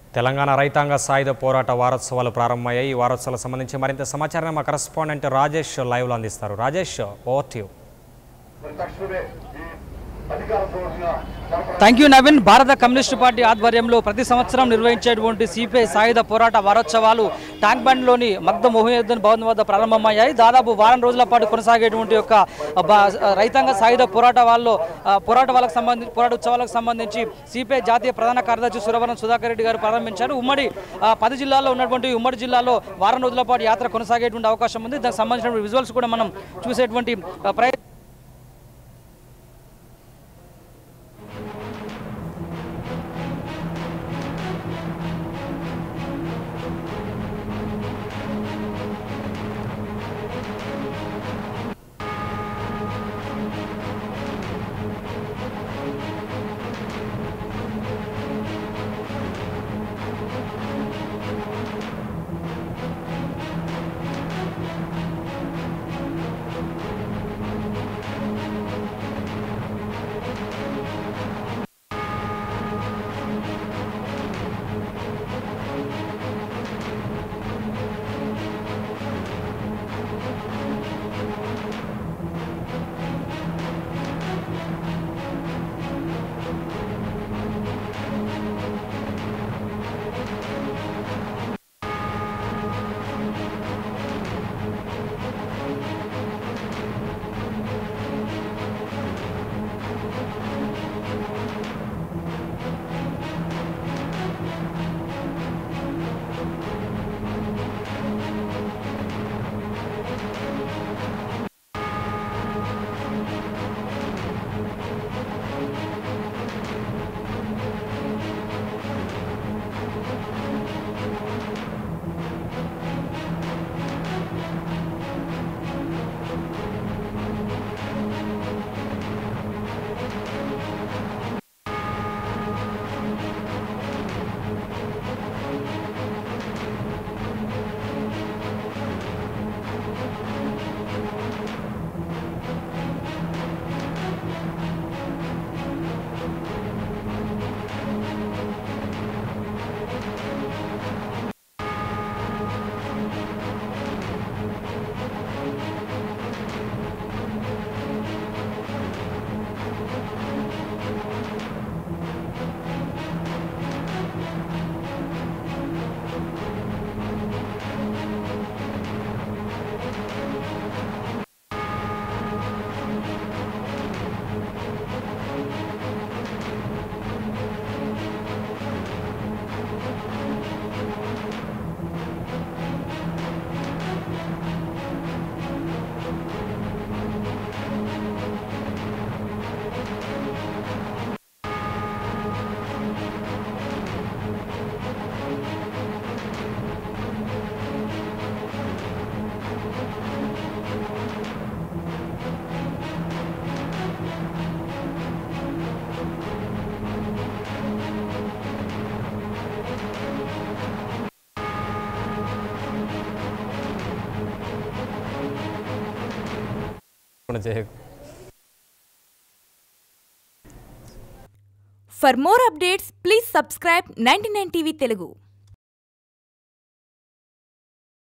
తెలంగాణ రైతాంగ సాయుధ పోరాట వారోత్సవాలు ప్రారంభమయ్యాయి ఈ వారోత్సవాలకు సంబంధించి మరింత సమాచారాన్ని మా కరెస్పాండెంట్ రాజేష్ లైవ్లో అందిస్తారు రాజేష్ ఓవర్ టు యూ తక్షణమే ఈ అధికార పోషణ థ్యాంక్ యూ నవీన్ భారత కమ్యూనిస్టు పార్టీ ఆధ్వర్యంలో ప్రతి సంవత్సరం నిర్వహించేటువంటి సిపిఐ సాయుధ పోరాట వారోత్సవాలు ట్యాంక్ బండ్లోని మగ్ధ మోహియుద్దన్ భవన్ వద్ద ప్రారంభమయ్యాయి దాదాపు వారం రోజుల పాటు కొనసాగేటువంటి యొక్క బా- రైతాంగ సాయుధ పోరాట వాళ్ళలో ఆ, పోరాట వాళ్ళకు సంబంధించి పోరాట ఉత్సవాలకు సంబంధించి సిపిఐ జాతీయ ప్రధాన కార్యదర్శి సురవరం సుధాకర్ రెడ్డి గారు ప్రారంభించారు ఉమ్మడి ఆ, పది జిల్లాల్లో ఉన్నటువంటి ఉమ్మడి జిల్లాలో వారం రోజుల పాటు యాత్ర కొనసాగేటువంటి అవకాశం ఉంది దానికి సంబంధించిన విజువల్స్ కూడా మనం చూసేటువంటి ఆ, ప్రయత్నం For more updates, please subscribe 99 TV Telugu.